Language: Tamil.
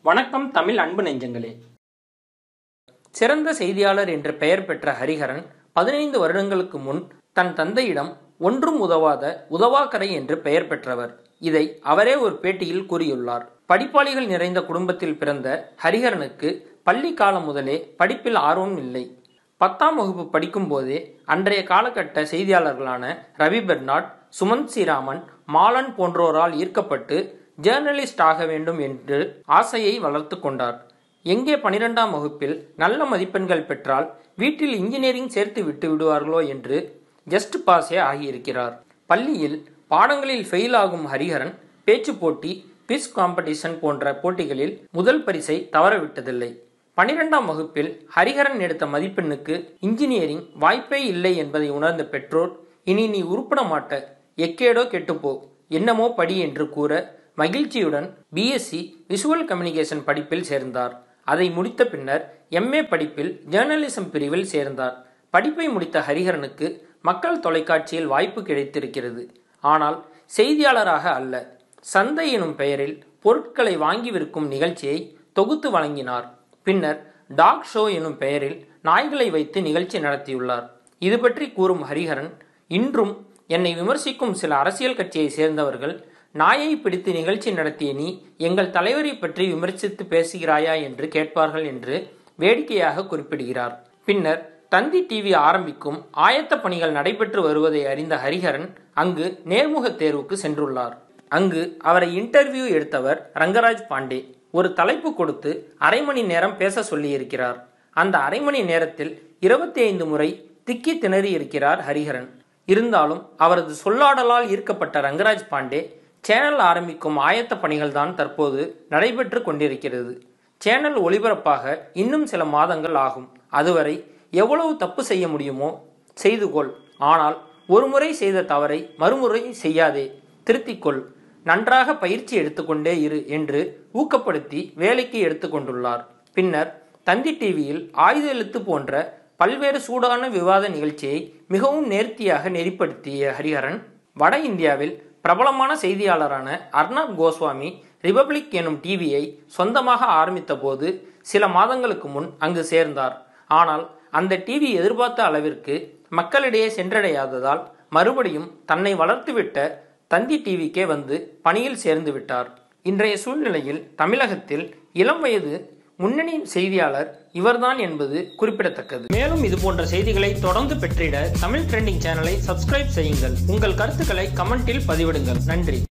வணக்கம் தமிழ் அன்பு நெஞ்சங்களே சிறந்த செய்தியாளர் என்ற பெயர் பெற்ற ஹரிஹரன் பதினைந்து வருடங்களுக்கு முன் தன் தந்தையிடம் ஒன்றும் உதவாத உதவாக்கரை என்று பெயர் பெற்றவர் இதை அவரே ஒரு பேட்டியில் கூறியுள்ளார் படிப்பாளிகள் நிறைந்த குடும்பத்தில் பிறந்த ஹரிஹரனுக்கு பள்ளி காலம் முதலே படிப்பில் ஆர்வம் இல்லை பத்தாம் வகுப்பு படிக்கும் போதே அன்றைய காலகட்ட செய்தியாளர்களான ரவி பெர்னாட் சுமந்த் ஸ்ரீராமன் மாலன் போன்றோரால் ஈர்க்கப்பட்டு ஜேர்னலிஸ்ட் ஆக வேண்டும் என்று ஆசையை வளர்த்து கொண்டார் எங்கே பனிரெண்டாம் வகுப்பில் நல்ல மதிப்பெண்கள் பெற்றால் வீட்டில் இன்ஜினியரிங் சேர்த்து விட்டு விடுவார்களோ என்று ஜஸ்ட் பாஸே ஆகியிருக்கிறார் பள்ளியில் பாடங்களில் ஃபெயில் ஆகும் ஹரிஹரன் பேச்சு போட்டி பிஸ் காம்படிஷன் போன்ற போட்டிகளில் முதல் பரிசை தவறவிட்டதில்லை பனிரெண்டாம் வகுப்பில் ஹரிஹரன் எடுத்த மதிப்பெண்ணுக்கு இன்ஜினியரிங் வாய்ப்பே இல்லை என்பதை உணர்ந்த பெற்றோர் இனி நீ உருப்பட மாட்ட எக்கேடோ கெட்டுப்போ என்னமோ படி என்று கூற மகிழ்ச்சியுடன் பிஎஸ்சி விஷுவல் கம்யூனிகேஷன் படிப்பில் சேர்ந்தார் அதை முடித்த பின்னர் எம்ஏ படிப்பில் ஜேர்னலிசம் பிரிவில் சேர்ந்தார் படிப்பை முடித்த ஹரிஹரனுக்கு மக்கள் தொலைக்காட்சியில் வாய்ப்பு கிடைத்திருக்கிறது ஆனால் செய்தியாளராக அல்ல சந்தை எனும் பெயரில் பொருட்களை வாங்கி விற்கும் நிகழ்ச்சியை தொகுத்து வழங்கினார் பின்னர் டாக் ஷோ எனும் பெயரில் நாய்களை வைத்து நிகழ்ச்சி நடத்தியுள்ளார் இது பற்றி கூறும் ஹரிஹரன் இன்றும் என்னை விமர்சிக்கும் சில அரசியல் கட்சியை சேர்ந்தவர்கள் நாயை பிடித்து நிகழ்ச்சி நடத்திய நீ எங்கள் தலைவரை பற்றி விமர்சித்து பேசுகிறாயா என்று கேட்பார்கள் என்று வேடிக்கையாக குறிப்பிடுகிறார் பின்னர் தந்தி டிவி ஆரம்பிக்கும் ஆயத்த பணிகள் நடைபெற்று வருவதை அறிந்த ஹரிஹரன் அங்கு நேர்முக தேர்வுக்கு சென்றுள்ளார் அங்கு அவரை இன்டர்வியூ எடுத்தவர் ரங்கராஜ் பாண்டே ஒரு தலைப்பு கொடுத்து அரை மணி நேரம் பேச சொல்லியிருக்கிறார் அந்த அரை மணி நேரத்தில் இருபத்தி ஐந்து முறை திக்கி திணறி இருக்கிறார் ஹரிஹரன் இருந்தாலும் அவரது சொல்லாடலால் ஈர்க்கப்பட்ட ரங்கராஜ் பாண்டே சேனல் ஆரம்பிக்கும் ஆயத்த பணிகள் தான் தற்போது நடைபெற்று கொண்டிருக்கிறது சேனல் ஒளிபரப்பாக இன்னும் சில மாதங்கள் ஆகும் அதுவரை எவ்வளவு தப்பு செய்ய முடியுமோ செய்து கொள் ஆனால் ஒருமுறை செய்த தவறை மறுமுறை செய்யாதே திருத்திக்கொள் நன்றாக பயிற்சி எடுத்துக்கொண்டே இரு என்று ஊக்கப்படுத்தி வேலைக்கு எடுத்துக்கொண்டுள்ளார் பின்னர் தந்தி டிவியில் ஆயுத எழுத்து போன்ற பல்வேறு சூடான விவாத நிகழ்ச்சியை மிகவும் நேர்த்தியாக நெறிப்படுத்திய ஹரிஹரன் வட இந்தியாவில் பிரபலமான செய்தியாளரான அர்ணாப் கோஸ்வாமி ரிபப்ளிக் எனும் டிவியை சொந்தமாக ஆரம்பித்த போது சில மாதங்களுக்கு முன் அங்கு சேர்ந்தார் ஆனால் அந்த டிவி எதிர்பார்த்த அளவிற்கு மக்களிடையே சென்றடையாததால் மறுபடியும் தன்னை வளர்த்துவிட்ட தந்தி டிவிக்கே வந்து பணியில் சேர்ந்து விட்டார் இன்றைய சூழ்நிலையில் தமிழகத்தில் இளம் வயது முன்னணி செய்தியாளர் இவர்தான் என்பது குறிப்பிடத்தக்கது மேலும் இது போன்ற செய்திகளை தொடர்ந்து பெற்றிட தமிழ் ட்ரெண்டிங் சேனலை சப்ஸ்கிரைப் செய்யுங்கள் உங்கள் கருத்துக்களை கமெண்டில் பதிவிடுங்கள் நன்றி